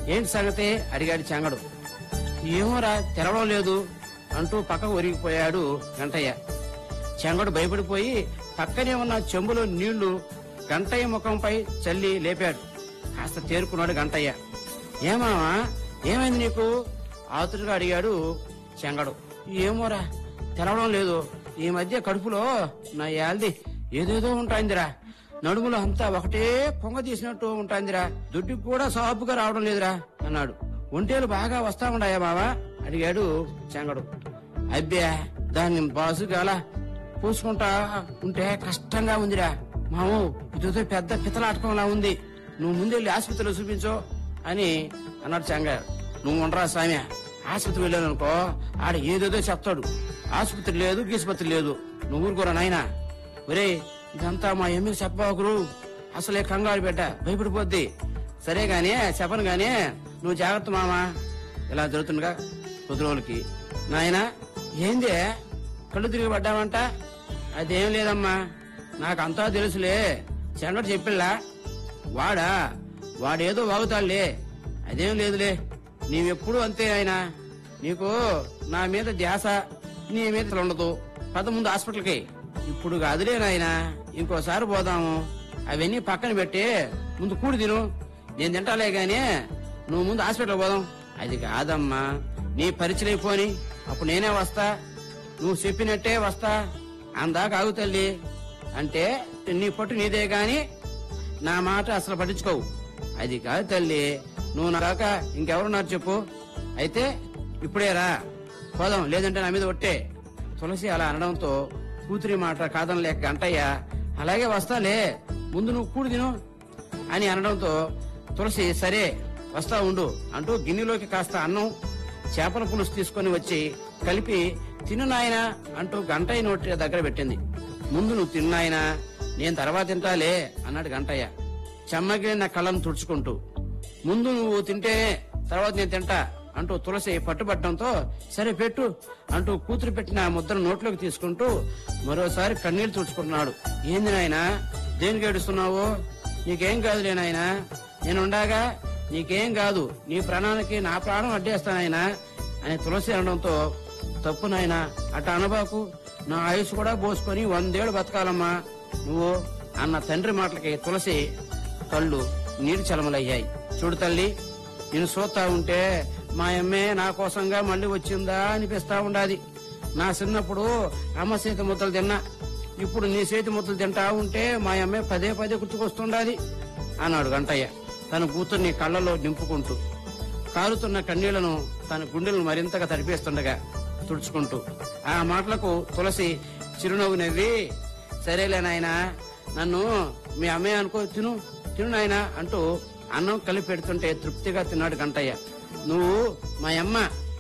ఏంటి సంగతి అడిగాడు చెంగడు ఏమోరా తెరవడం లేదు అంటూ పక్కకు ఒరిగిపోయాడు గంటయ్య చెంగడు భయపడిపోయి పక్కనే ఉన్న చెంబులో నీళ్లు గంటయ్య ముఖంపై చల్లి లేపాడు కాస్త తేరుకున్నాడు గంటయ్య ఏమావా ఏమైంది నీకు ఆతురుగా అడిగాడు చెంగడు ఏమోరా తెరవడం లేదు ఈ మధ్య కడుపులో నా యాల్ది ఏదేదో ఉంటాయిందిరా నడుములో అంతా ఒకటే పొంగ తీసినట్టు ఉంటాందిరా దుడ్డికి కూడా సాపుగా రావడం లేదురా అన్నాడు ఒంటేలు బాగా వస్తా ఉండాయా మావా అడిగాడు చెంగడు అబ్బే దాన్ని బాసుగాల పూసుకుంటా ఉంటే కష్టంగా ఉందిరా మాము ఇదితో పెద్ద పిత్తలాటకంలా ఉంది నువ్వు ముందెళ్ళి ఆసుపత్రిలో చూపించు అని అన్నాడు చెంగ నువ్వు ఉండరా స్వామి ఆసుపత్రి వెళ్ళాను అనుకో ఆడ ఏదేదో చెప్తాడు ఆసుపత్రి లేదు గీసుపత్రి లేదు నువ్వు ఊరుకోరా నాయనా ఒరే ఇదంతా మా ఎమ్మెల్యే చెప్పబాకురు అసలే కంగారు బిడ్డ భయపడిపోద్ది సరే గాని చెప్పను గాని నువ్వు జాగ్రత్త మామా ఇలా జరుగుతుండగా కొద్ది రోజులకి నాయనా ఏంది కళ్ళు తిరిగి పడ్డావంట అదేం లేదమ్మా నాకు అంతా తెలుసులే చెంగడు చెప్పిల్లా వాడా వాడేదో వాగుతాడులే అదేం లేదులే నీవెప్పుడు అంతే ఆయన నీకు నా మీద ధ్యాస నీ మీద ఉండదు పద ముందు హాస్పిటల్కి ఇప్పుడు కాదులే నాయనా ఇంకోసారి పోదాము అవన్నీ పక్కన పెట్టి ముందు కూడి తిను నేను తింటాలే గాని నువ్వు ముందు హాస్పిటల్ పోదాం అది కాదమ్మా నీ పరిచయం అయిపోని అప్పుడు నేనే వస్తా నువ్వు చెప్పినట్టే వస్తా అందాక ఆగు తల్లి అంటే నీ పట్టు నీదే గాని నా మాట అసలు పట్టించుకోవు అది కాదు తల్లి నువ్వు నా కాక ఇంకెవరున్నారు చెప్పు అయితే ఇప్పుడే రా పోదాం లేదంటే నా మీద ఒట్టే తులసి అలా అనడంతో కూతురి మాట కాదనలేక గంటయ్య అలాగే వస్తాలే ముందు నువ్వు కూడి తిను అని అనడంతో తులసి సరే వస్తా ఉండు అంటూ గిన్నెలోకి కాస్త అన్నం చేపల పులుసు తీసుకొని వచ్చి కలిపి తిను నాయనా అంటూ గంటయ్య నోటి దగ్గర పెట్టింది ముందు నువ్వు తిను నాయనా నేను తర్వాత తింటాలే అన్నాడు గంటయ్య చెమ్మగిలిన కళ్ళను తుడుచుకుంటూ ముందు నువ్వు తింటేనే తర్వాత నేను తింటా అంటూ తులసి పట్టుబట్టడంతో సరే పెట్టు అంటూ కూతురు పెట్టిన ఆ ముద్రను నోట్లోకి తీసుకుంటూ మరోసారి కన్నీళ్లు తుడుచుకుంటున్నాడు ఏంది నాయనా దేనికి ఏడుస్తున్నావు నీకేం కాదులే నాయనా నేనుండగా నీకేం కాదు నీ ప్రాణానికి నా ప్రాణం అడ్డేస్తానాయనా అని తులసి అనడంతో తప్పు నాయనా అట్ట అనబాకు నా ఆయుష్ కూడా పోసుకొని వందేళ్లు బతకాలమ్మా నువ్వు అన్న తండ్రి మాటలకి తులసి కళ్ళు నీరు చలమలయ్యాయి చూడు తల్లి నేను చూస్తా ఉంటే మా అమ్మే నా కోసంగా మళ్ళీ వచ్చిందా అనిపిస్తా ఉండాది నా చిన్నప్పుడు అమ్మ చేతి ముద్దలు తిన్నా ఇప్పుడు నీ చేతి ముద్దలు తింటా ఉంటే మా అమ్మే పదే పదే గుర్తుకొస్తుండాది అన్నాడు గంటయ్య తన కూతుర్ని కళ్ళలో నింపుకుంటూ కారుతున్న కన్నీళ్లను తన గుండెలను మరింతగా తడిపేస్తుండగా తుడుచుకుంటూ ఆ మాటలకు తులసి చిరునవ్వు నవ్వి సరేలే నాయనా నన్ను మీ అమ్మాయి అనుకో తిను తిను నాయనా అంటూ అన్నం కలిపి పెడుతుంటే తృప్తిగా తిన్నాడు గంటయ్య నువ్వు మా అమ్మ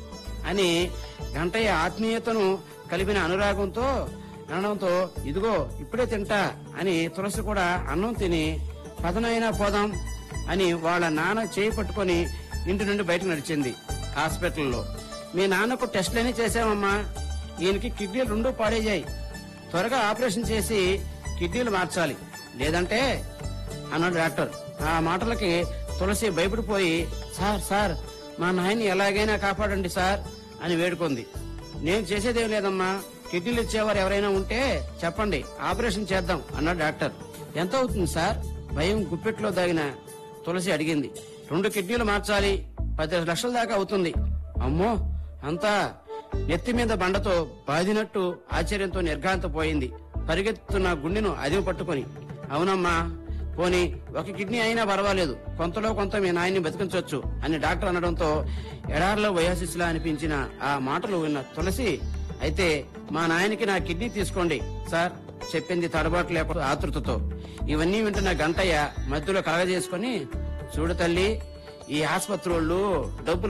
అని గంటయ్య ఆత్మీయతను కలిపిన అనురాగంతో అనడంతో ఇదిగో ఇప్పుడే తింటా అని తులసి కూడా అన్నం తిని పదనైనా పోదాం అని వాళ్ళ నాన్న చేయి పట్టుకొని ఇంటి నుండి బయటకు నడిచింది హాస్పిటల్లో మీ నాన్నకు టెస్టులన్నీ చేశామమ్మా ఈయనకి కిడ్నీలు రెండూ పాడేయాయి త్వరగా ఆపరేషన్ చేసి కిడ్నీలు మార్చాలి లేదంటే అన్నాడు డాక్టర్ ఆ మాటలకి తులసి భయపడిపోయి సార్ సార్ మా నాయన్ని ఎలాగైనా కాపాడండి సార్ అని వేడుకుంది నేను చేసేదేం లేదమ్మా కిడ్నీలు ఇచ్చేవారు ఎవరైనా ఉంటే చెప్పండి ఆపరేషన్ చేద్దాం అన్నాడు డాక్టర్ ఎంత అవుతుంది సార్ భయం గుప్పెట్లో దాగిన తులసి అడిగింది రెండు కిడ్నీలు మార్చాలి పది లక్షల దాకా అవుతుంది అమ్మో అంతా నెత్తి మీద బండతో బాదినట్టు ఆశ్చర్యంతో నిర్ఘాంతపోయింది పరిగెత్తున్న గుండెను అదిమి పట్టుకొని అవునమ్మా పోని ఒక కిడ్నీ అయినా పర్వాలేదు కొంతలో కొంత మీ నాయన్ని బతికించవచ్చు అని డాక్టర్ అనడంతో ఎడారిలో వయాసిస్లా అనిపించిన ఆ మాటలు విన్న తులసి అయితే మా నాయనకి నా కిడ్నీ తీసుకోండి సార్ చెప్పింది తడబాటు లేక ఆతృతతో ఇవన్నీ వింటున్న గంటయ్య మధ్యలో కలగజేసుకొని చూడు తల్లి ఈ ఆసుపత్రి వాళ్ళు డబ్బుల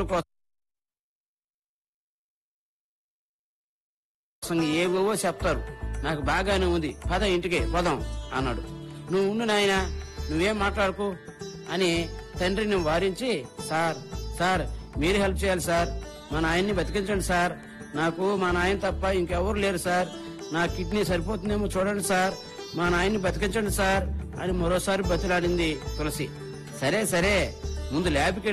కోసం ఏవేవో చెప్తారు నాకు బాగానే ఉంది పద ఇంటికి పోదాం అన్నాడు నువ్వు ఉండు నాయనా నువ్వేం మాట్లాడుకో అని తండ్రిని వారించి సార్ సార్ మీరు హెల్ప్ చేయాలి సార్ మా నాయన్ని బతికించండి సార్ నాకు మా నాయన తప్ప ఇంకెవరు లేరు సార్ నా కిడ్నీ సరిపోతుందేమో చూడండి సార్ మా నాయన్ని బతికించండి సార్ అని మరోసారి బతిలాడింది తులసి సరే సరే ముందు ల్యాబ్కి